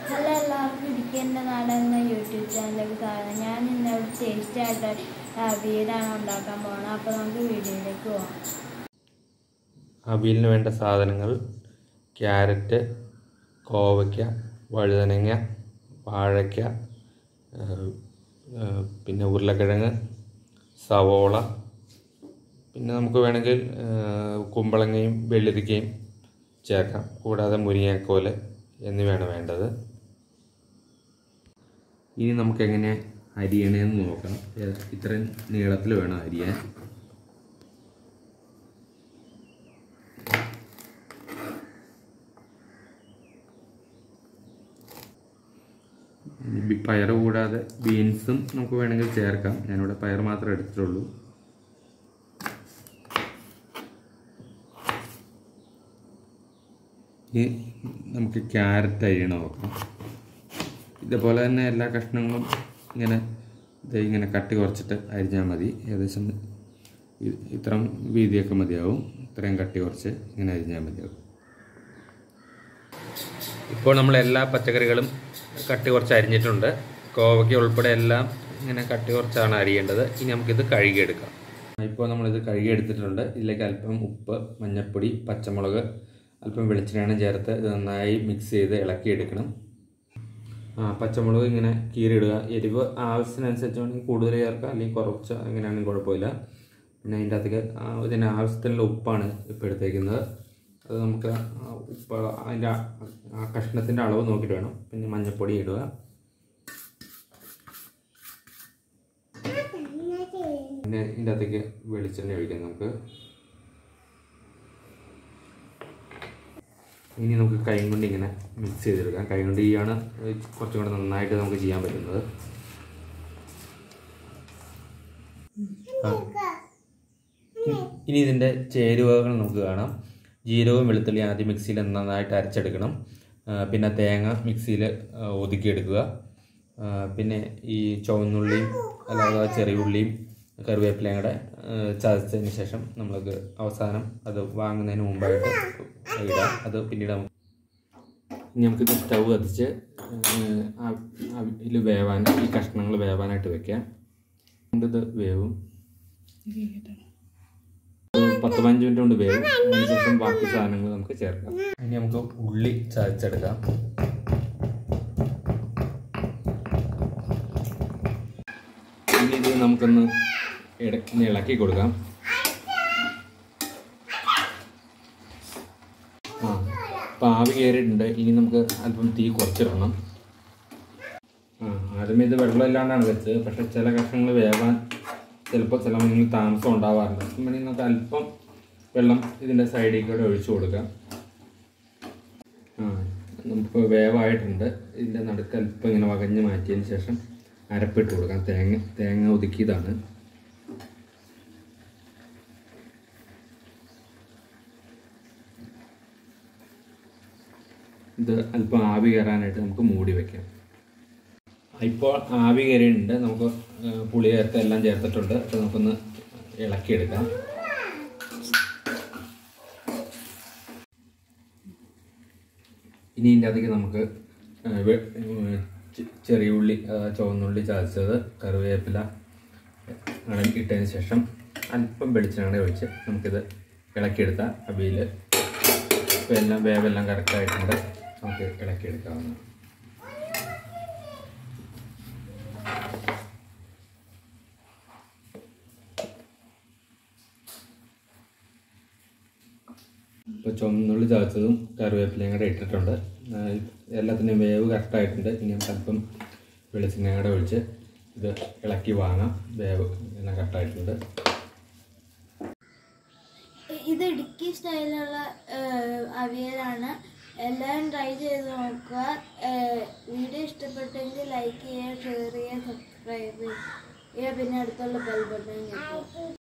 Hello എല്ലാവർക്കും ഇടുക്കിൻ്റെ നാടെന്ന YouTube ചാനലിലേക്ക് സ്വാഗതം ഞാൻ ഇന്ന് ഇവിടെ ടേസ്റ്റ് ആയിട്ട് അവിയലാണ് ഉണ്ടാക്കാൻ പോകുന്നത് അപ്പോൾ നമുക്ക് വീഡിയോയിലേക്ക് പോകാം അവിയലിന് വേണ്ട സാധനങ്ങൾ ക്യാരറ്റ് കോവയ്ക്ക വഴുതനങ്ങ വാഴയ്ക്ക ഏഹ്, ഏഹ്, പിന്നെ ഉരുളക്കിഴങ്ങ് സവോള പിന്നെ നമുക്ക് വേണമെങ്കിൽ ഏഹ്, കുമ്പളങ്ങയും വെള്ളരിക്കയും ചേർക്കാം കൂടാതെ മുരിങ്ങാക്കോല് എന്നിവയാണ് വേണ്ടത് ഇനി നമുക്ക് എങ്ങനെ അരിയണേന്ന് നോക്കാം ഏ- ഇത്രയും നീളത്തിൽ വേണം അരിയാൻ ബി- പയറ് കൂടാതെ ബീൻസും നമുക്ക് വേണമെങ്കിൽ ചേർക്കാം ഞാനിവിടെ പയർ മാത്രമേ എടുത്തിട്ടുള്ളൂ ഇനി നമുക്ക് ക്യാരറ്റ് അരിയണം നോക്കാം ഇതേപോലെ തന്നെ എല്ലാ കഷ്ണങ്ങളും ഇങ്ങനെ ദേ ഇങ്ങനെ കട്ടി കുറച്ചിട്ട് അരിഞ്ഞാൽ മതി ഏകദേശം ഇ- ഇത്രയും വീതിയൊക്കെ മതിയാവും ഇത്രയും കട്ടി കുറച്ച് ഇങ്ങനെ അരിഞ്ഞാൽ മതിയാവും ഇപ്പോൾ നമ്മൾ എല്ലാ പച്ചക്കറികളും കട്ടി കുറച്ച് അരിഞ്ഞിട്ടുണ്ട് കോവയ്ക്ക ഉൾപ്പെടെ എല്ലാം ഇങ്ങനെ കട്ടി കുറച്ചാണ് അരിയേണ്ടത് ഇനി നമുക്കിത് കഴുകിയെടുക്കാം ഇപ്പോൾ നമ്മളിത് കഴുകിയെടുത്തിട്ടുണ്ട് ഇതിലേക്ക് അല്പം ഉപ്പ് മഞ്ഞൾപ്പൊടി പച്ചമുളക് അല്പം വെളിച്ചെണ്ണ ചേർത്ത് ഇത് നന്നായി മിക്സ് ചെയ്ത് ഇളക്കിയെടുക്കണം ആ പച്ചമുളക് ഇങ്ങനെ കീറിയിടുക എരിവ് ആവശ്യത്തിനനുസരിച്ച് വേണമെങ്കിൽ കൂടുതൽ ചേർക്കാം അല്ലെങ്കിൽ കുറച്ച് അങ്ങനെയാണെങ്കിൽ കുഴപ്പമില്ല പിന്നെ അതിൻ്റെ അകത്തേക്ക് ആ ഇതിന് ആവശ്യത്തിനുള്ള ഉപ്പാണ് ഇപ്പോൾ എടുത്തേക്കുന്നത് അത് നമുക്ക് ആ ഉപ്പ് അതിൻ്റെ ആ- ആ കഷ്ണത്തിൻ്റെ അളവ് നോക്കിയിട്ട് വേണം പിന്നെ മഞ്ഞൾപ്പൊടി ഇടുക പിന്നെ ഇതിൻ്റെ അകത്തേക്ക് വെളിച്ചെണ്ണ ഒഴിക്കാം നമുക്ക് ഇനി നമുക്ക് കൈ കൊണ്ട് ഇങ്ങനെ മിക്സ് ചെയ്തെടുക്കാം കൈ കൊണ്ട് ചെയ്യാണ് കുറച്ചും കൂടെ നന്നായിട്ട് നമുക്ക് ചെയ്യാൻ പറ്റുന്നത് ആ. ഇനി ഇതിൻ്റെ ചേരുവകൾ നമുക്ക് കാണാം ജീരകവും വെളുത്തുള്ളി ആദ്യം മിക്സിയിൽ നന്നായിട്ട് അരച്ചെടുക്കണം ആ, പിന്നെ തേങ്ങ മിക്സിയിൽ ഒതുക്കിയെടുക്കുക ആ, പിന്നെ ഈ ചുവന്നുള്ളിയും അല്ലാതെ ചെറിയ ഉള്ളിയും കറിവേപ്പിലയും കൂടെ ആ, ചതച്ചതിന് ശേഷം നമ്മൾക്ക് അവസാനം അത് വാങ്ങുന്നതിന് മുമ്പായിട്ട് ഇടുക അത് പിന്നീട് നമുക്ക് ഇനി നമുക്കിത് സ്റ്റൗ കത്തിച്ച് ഇതിൽ വേവാൻ ഈ കഷ്ണങ്ങൾ വേവാനായിട്ട് വെക്കാം ഇത് വേവും ഒരു പത്ത് പതിനഞ്ച് മിനിറ്റ് കൊണ്ട് വേവും അതിനുശേഷം ബാക്കി സാധനങ്ങൾ നമുക്ക് ചേർക്കാം ഇനി നമുക്ക് ഉള്ളി ചതച്ചെടുക്കാം ഇനി ഇത് നമുക്കൊന്ന് ഇടയ്ക്ക് ഇളക്കി കൊടുക്കാം ആ ഇപ്പം ആവി കയറിയിട്ടുണ്ട് ഇനി നമുക്ക് അല്പം തീ കുറച്ചിടണം ആ ആദ്യമേ ഇത് വെള്ളമില്ലാണ്ടാണ് വെച്ചത് പക്ഷെ ചില കഷ്ണങ്ങൾ വേവാൻ ചിലപ്പോൾ ചില മീനുകൾ താമസം ഉണ്ടാവാറുണ്ട് അപ്പം വേണമെങ്കിൽ നമുക്ക് അല്പം വെള്ളം ഇതിൻ്റെ സൈഡിൽ കൂടെ ഒഴിച്ചു കൊടുക്കാം ആ നമുക്ക് വേവായിട്ടുണ്ട് ഇതിൻ്റെ നടുക്ക് അല്പം ഇങ്ങനെ വകഞ്ഞ് മാറ്റിയതിന് ശേഷം അരപ്പിട്ട് കൊടുക്കാം തേങ്ങ തേങ്ങ ഒതുക്കിയതാണ് ഇത് അല്പം ആവി കയറാനായിട്ട് നമുക്ക് മൂടി വെക്കാം ഇപ്പോൾ ആവി കയറിയിട്ടുണ്ട് നമുക്ക് ആ, പുളി ചേർത്ത് എല്ലാം ചേർത്തിട്ടുണ്ട് അപ്പോൾ നമുക്കൊന്ന് ഇളക്കിയെടുക്കാം ഇനി ഇതിൻ്റെ അകത്തേക്ക് നമുക്ക് ആ, വെ- ഉം, ചെ- ചെറിയ ഉള്ളി ആ, ചുവന്നുള്ളി ചതച്ചത് കറിവേപ്പില അങ്ങനെ ഇട്ടതിന് ശേഷം അല്പം വെളിച്ചെണ്ണ ഒഴിച്ച് നമുക്കിത് ഇളക്കിയെടുത്താൽ അവിയിൽ ഇപ്പോൾ എല്ലാം വേവെല്ലാം കറക്റ്റായിട്ടുണ്ട് നമുക്ക് ഇളക്കിയെടുക്കാവുന്നതാണ് ഇപ്പോൾ ചുവന്നുള്ളി ചതച്ചതും കറിവേപ്പിലയും കൂടെ ഇട്ടിട്ടുണ്ട് ആ, എല്ലാത്തിൻ്റെയും വേവ് കറക്റ്റായിട്ടുണ്ട് ഇനി നമുക്ക് അല്പം വെളിച്ചെണ്ണയും കൂടെ ഒഴിച്ച് ഇത് ഇളക്കി വാങ്ങാം വേവ് എല്ലാം കറക്റ്റായിട്ടുണ്ട് ഇത് ഇടുക്കി സ്റ്റൈലുള്ള അവിയലാണ് എല്ലാവരും ട്രൈ ചെയ്ത് നോക്കുക ഏഹ് വീഡിയോ ഇഷ്ടപ്പെട്ടെങ്കിൽ ലൈക്ക് ചെയ്യുക ഷെയർ ചെയ്യുക സബ്സ്ക്രൈബ് ചെയ്യുക പിന്നെ അടുത്തുള്ള ബെൽ ബട്ടൺ ഞെക്കുക